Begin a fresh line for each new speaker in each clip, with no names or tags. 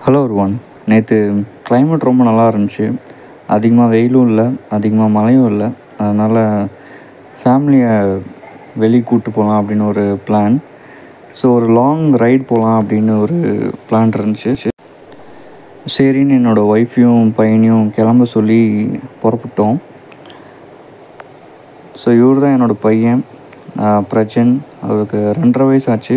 hello ஒருவன் நேற்று climate ரொம்ப நல்லா இருந்துச்சு அதிகமாக வெயிலும் இல்லை அதிகமாக மழையும் இல்லை அதனால் ஃபேமிலியை வெளியே கூப்பிட்டு போகலாம் அப்படின்னு ஒரு பிளான் ஸோ ஒரு லாங் ரைட் போகலாம் அப்படின்னு ஒரு பிளான் இருந்துச்சு சரின்னு என்னோடய ஒய்ஃபையும் பையனையும் கிளம்ப சொல்லி புறப்பட்டோம் ஸோ இவர் தான் என்னோடய பையன் ஆஹ் பிரஜன் அவருக்கு ரெண்டரை வயசு ஆச்சு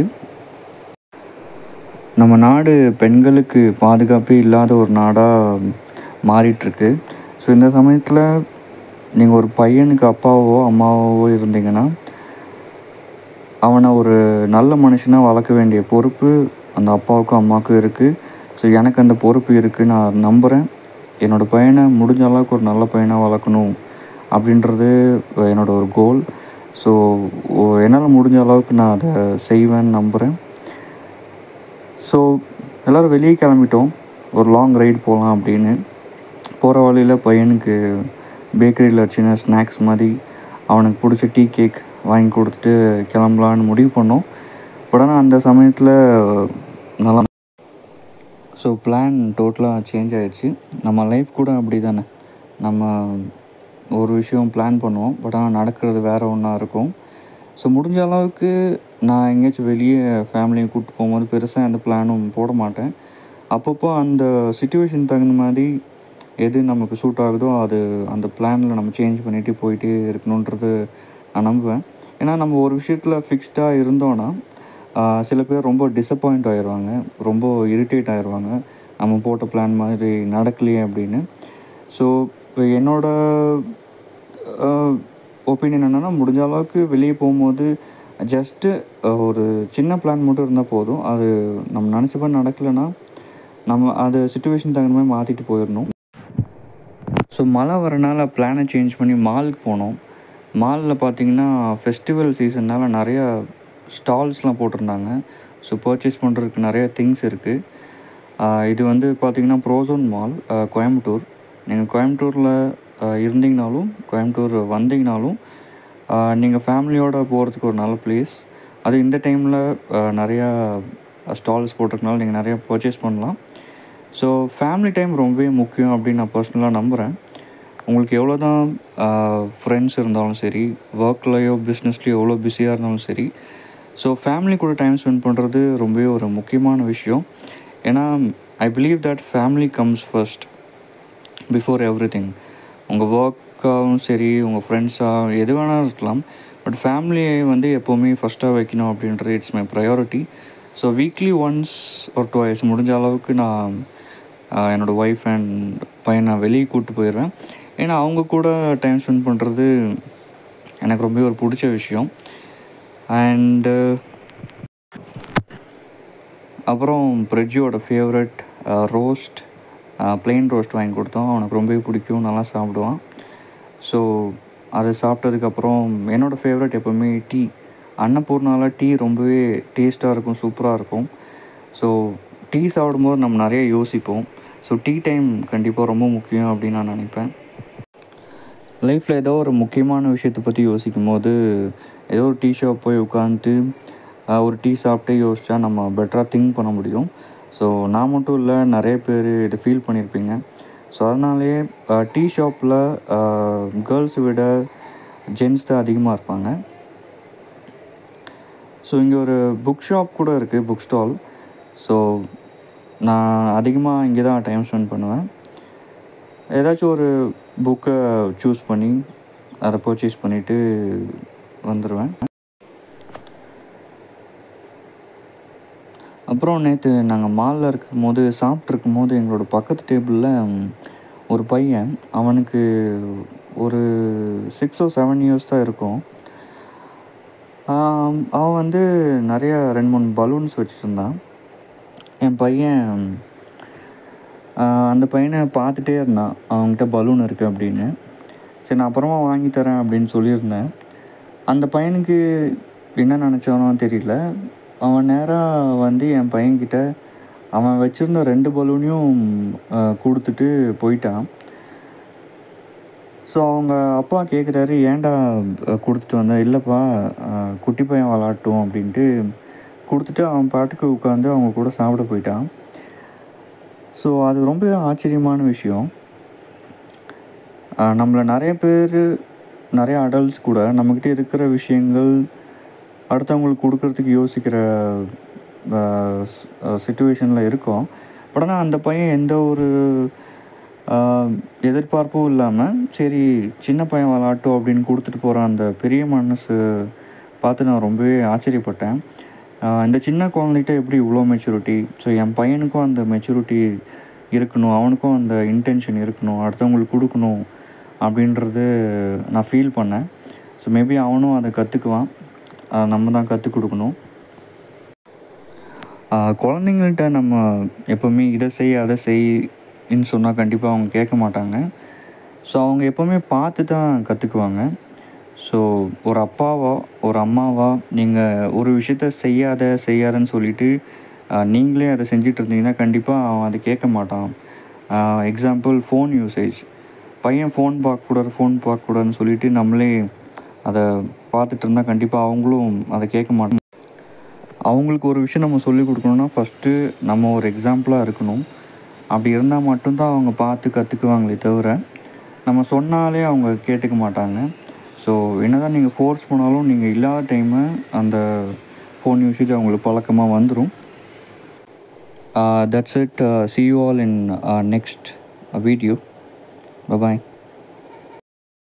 நம்ம நாடு பெண்களுக்கு பாதுகாப்பே இல்லாத ஒரு நாடாக மாறிட்டுருக்கு ஸோ இந்த சமயத்தில் நீங்கள் ஒரு பையனுக்கு அப்பாவோ அம்மாவோ இருந்தீங்கன்னா அவனை ஒரு நல்ல மனுஷனாக வளர்க்க வேண்டிய பொறுப்பு அந்த அப்பாவுக்கும் அம்மாவுக்கும் இருக்குது ஸோ எனக்கு அந்த பொறுப்பு இருக்குது நான் நம்புகிறேன் என்னோடய பையனை முடிஞ்ச அளவுக்கு ஒரு நல்ல பையனாக வளர்க்கணும் அப்படின்றது என்னோட ஒரு கோல் ஸோ என்னால் முடிஞ்ச அளவுக்கு நான் அதை செய்வேன்னு நம்புகிறேன் ஸோ எல்லோரும் வெளியே கிளம்பிட்டோம் ஒரு லாங் ரைடு போகலாம் அப்படின்னு போகிற வழியில் பையனுக்கு பேக்கரியில் சின்ன ஸ்நாக்ஸ் மாதிரி அவனுக்கு பிடிச்ச டீ கேக் வாங்கி கொடுத்துட்டு கிளம்பலான்னு முடிவு பண்ணோம் பட் ஆனால் அந்த சமயத்தில் நல்லா ஸோ பிளான் டோட்டலாக சேஞ்ச் ஆயிடுச்சு நம்ம லைஃப் கூட அப்படி தானே நம்ம ஒரு விஷயம் பிளான் பண்ணுவோம் பட் ஆனால் நடக்கிறது வேறு ஒன்றா இருக்கும் ஸோ முடிஞ்ச அளவுக்கு நான் எங்கேயாச்சும் வெளியே ஃபேமிலியை கூப்பிட்டு போகும்போது பெருசாக எந்த பிளானும் போட மாட்டேன் அப்பப்போ அந்த சுச்சுவேஷன் தகுந்த மாதிரி எது நமக்கு சூட் ஆகுதோ அது அந்த பிளானில் நம்ம சேஞ்ச் பண்ணிட்டு போயிட்டே இருக்கணுன்றது நான் நம்புவேன் ஏன்னா நம்ம ஒரு விஷயத்தில் ஃபிக்ஸ்டாக இருந்தோன்னா ஆஹ், சில பேர் ரொம்ப டிசப்பாயிண்ட் ஆயிடுவாங்க ரொம்ப இரிட்டேட் ஆயிடுவாங்க நம்ம போட்ட பிளான் மாதிரி நடக்கலையே அப்படின்னு ஸோ இப்போ என்னோட ஒப்பீனியன் என்னென்னா முடிஞ்ச அளவுக்கு வெளியே போகும்போது ஜஸ்ட்டு ஒரு சின்ன பிளான் மட்டும் இருந்தால் போதும் அது நம்ம நினச்சப்ப நடக்கலைன்னா நம்ம அது சுச்சுவேஷன் தகுந்த மாதிரி மாற்றிட்டு போயிடணும் ஸோ மழை வரனால பிளானை சேஞ்ச் பண்ணி மாலுக்கு போனோம் மாலில் பார்த்தீங்கன்னா ஃபெஸ்டிவல் சீசன்னால் நிறையா ஸ்டால்ஸ்லாம் போட்டிருந்தாங்க ஸோ பர்ச்சேஸ் பண்ணுறதுக்கு நிறைய திங்ஸ் இருக்குது இது வந்து பார்த்தீங்கன்னா ப்ரோசோன் மால் கோயம்புத்தூர் நீங்கள் கோயம்புத்தூரில் இருந்தீங்கனாலும் கோயம்புத்தூர் வந்தீங்கனாலும் நீங்கள் ஃபேமிலியோடு போகிறதுக்கு ஒரு நல்ல பிளேஸ் அது இந்த டைமில் நிறையா ஸ்டால்ஸ் போட்டிருக்கனால நீங்கள் நிறையா பர்ச்சேஸ் பண்ணலாம் ஸோ ஃபேமிலி டைம் ரொம்பவே முக்கியம் அப்படின்னு நான் பர்சனலாக நம்புகிறேன் உங்களுக்கு எவ்வளோ தான் ஃப்ரெண்ட்ஸ் இருந்தாலும் சரி ஒர்க்லேயோ பிஸ்னஸ்லேயோ எவ்வளோ பிஸியாக இருந்தாலும் சரி ஸோ ஃபேமிலி கூட டைம் ஸ்பெண்ட் பண்ணுறது ரொம்பவே ஒரு முக்கியமான விஷயம் ஏன்னா I believe that family comes first before everything உங்கள் ஒர்க்காகவும் சரி உங்கள் ஃப்ரெண்ட்ஸாக எது வேணாலும் இருக்கலாம் பட் ஃபேமிலியை வந்து எப்போவுமே ஃபஸ்ட்டாக வைக்கணும் அப்படின்றது it's my priority so weekly once ஒரு டுவைஸ் முடிஞ்ச அளவுக்கு நான் ஆஹ், என்னோடய ஒய்ஃப் அண்ட் பையனை வெளியே கூப்பிட்டு போயிடுவேன் ஏன்னா அவங்க கூட டைம் ஸ்பெண்ட் பண்ணுறது எனக்கு ரொம்ப ஒரு பிடிச்ச விஷயம் அண்டு அப்புறம் பிரிட்ஜோட ஃபேவரட் ரோஸ்ட் plain ரோஸ்ட் வாங்கி கொடுத்தோம் அவனுக்கு ரொம்பவே பிடிக்கும் நல்லா சாப்பிடுவான் ஸோ அதை சாப்பிட்டதுக்கப்புறம் என்னோடய ஃபேவரட் எப்போவுமே டீ அன்னபூர்ணால டீ ரொம்பவே டேஸ்ட்டாக இருக்கும் சூப்பராக இருக்கும் ஸோ டீ சாப்பிடும்போது நம்ம நிறைய யோசிப்போம் ஸோ டீ டைம் கண்டிப்பாக ரொம்ப முக்கியம் அப்படின்னு நான் நினைப்பேன் லைஃப்பில் ஏதோ ஒரு முக்கியமான விஷயத்தை பற்றி யோசிக்கும் போது ஏதோ ஒரு டீ ஷாப் போய் உட்காந்துட்டு ஒரு டீ சாப்பிட்டே யோசிச்சா நம்ம பெட்டராக திங்க் பண்ண முடியும் ஸோ நான் மட்டும் இல்லை நிறைய பேர் இதை ஃபீல் பண்ணியிருப்பீங்க ஸோ அதனாலே டீ ஷாப்பில் கேர்ள்ஸ் விட ஜென்ஸ் தான் அதிகமாக இருப்பாங்க ஸோ இங்கே ஒரு புக் ஷாப் கூட இருக்குது புக் ஸ்டால் ஸோ நான் அதிகமாக இங்கே தான் டைம் ஸ்பெண்ட் பண்ணுவேன் ஏதாச்சும் ஒரு புக்கை சூஸ் பண்ணி அதை பர்ச்சேஸ் பண்ணிவிட்டு வந்துடுவேன் அப்புறம் நேற்று நாங்கள் மாலில் இருக்கும் போது சாப்பிட்ருக்கும் போது எங்களோட பக்கத்து டேபிளில் ஒரு பையன் அவனுக்கு ஒரு சிக்ஸ் ஓ செவன் இயர்ஸ் தான் இருக்கும் ஆம், அவன் வந்து நிறைய ரெண்டு மூணு பலூன்ஸ் வச்சுருந்தான் என் பையன் ஆஹ், அந்த பையனை பார்த்துட்டே இருந்தான் அவன்கிட்ட பலூன் இருக்குது அப்படின்னு சரி நான் அப்புறமா வாங்கி தரேன் அப்படின்னு சொல்லியிருந்தேன் அந்த பையனுக்கு என்ன நினச்சானோ தெரியல அவன் நேராக வந்து என் பையன்கிட்ட அவன் வச்சுருந்த ரெண்டு பலூனையும் ஆஹ், கொடுத்துட்டு போயிட்டான் ஸோ அவங்க அப்பா கேட்குறாரு ஏன்டா அஹ், கொடுத்துட்டு வந்த இல்லைப்பா அஹ், குட்டி பையன் விளாட்டும் அப்படின்ட்டு கொடுத்துட்டு அவன் பாட்டுக்கு உட்காந்து அவங்க கூட சாப்பிட போயிட்டான் ஸோ அது ரொம்ப ஆச்சரியமான விஷயம் ஆஹ் நம்மள நிறைய பேர் நிறைய அடல்ட்ஸ் கூட நம்மக்கிட்ட இருக்கிற விஷயங்கள் அடுத்தவங்களுக்கு கொடுக்கறதுக்கு யோசிக்கிற சுச்சுவேஷனில் இருக்கோம் பட் ஆனால் அந்த பையன் எந்த ஒரு ஆஹ், எதிர்பார்ப்பும் இல்லாமல் சரி சின்ன பையன் விளாட்டும் அப்படின்னு கொடுத்துட்டு போகிற அந்த பெரிய மனசு பார்த்து நான் ரொம்பவே ஆச்சரியப்பட்டேன் ஆஹ், இந்த சின்ன குழந்தைகிட்ட எப்படி இவ்வளோ மெச்சூரிட்டி ஸோ என் பையனுக்கும் அந்த மெச்சூரிட்டி இருக்கணும் அவனுக்கும் அந்த இன்டென்ஷன் இருக்கணும் அடுத்தவங்களுக்கு கொடுக்கணும் அப்படின்றது நான் ஃபீல் பண்ணேன் ஸோ மேபி அவனும் அதை கற்றுக்குவான் நம்ம தான் கற்றுக் கொடுக்கணும் ஆஹ் குழந்தைங்கள்ட்ட நம்ம எப்போவுமே இதை செய் அதை செய்ன்னு சொன்னால் கண்டிப்பாக அவங்க கேட்க மாட்டாங்க ஸோ அவங்க எப்போவுமே பார்த்து தான் கற்றுக்குவாங்க ஸோ ஒரு அப்பாவா ஒரு அம்மாவா நீங்கள் ஒரு விஷயத்த செய்யாத செய்யாதன்னு சொல்லிட்டு ஆஹ் நீங்களே அதை செஞ்சுட்டு இருந்தீங்கன்னா கண்டிப்பாக அவன் அதை கேட்க மாட்டான் எக்ஸாம்பிள் ஃபோன் யூசேஜ் பையன் ஃபோன் பார்க்கக்கூடாது ஃபோன் பார்க்கக்கூடாதுன்னு சொல்லிட்டு நம்மளே அதை பார்த்துட்டு இருந்தால் கண்டிப்பாக அவங்களும் அதை கேட்க மாட்டாங்க அவங்களுக்கு ஒரு விஷயம் நம்ம சொல்லிக் கொடுக்கணுன்னா ஃபஸ்ட்டு நம்ம ஒரு எக்ஸாம்பிளாக இருக்கணும் அப்படி இருந்தால் மட்டும்தான் அவங்க பார்த்து கற்றுக்குவாங்களே தவிர நம்ம சொன்னாலே அவங்க கேட்டுக்க மாட்டாங்க ஸோ என்ன தான் நீங்கள் ஃபோர்ஸ் பண்ணாலும் நீங்கள் இல்லாத டைமு அந்த ஃபோன் யூசேஜ் அவங்களுக்கு பழக்கமாக வந்துடும் that's it see you all in next video bye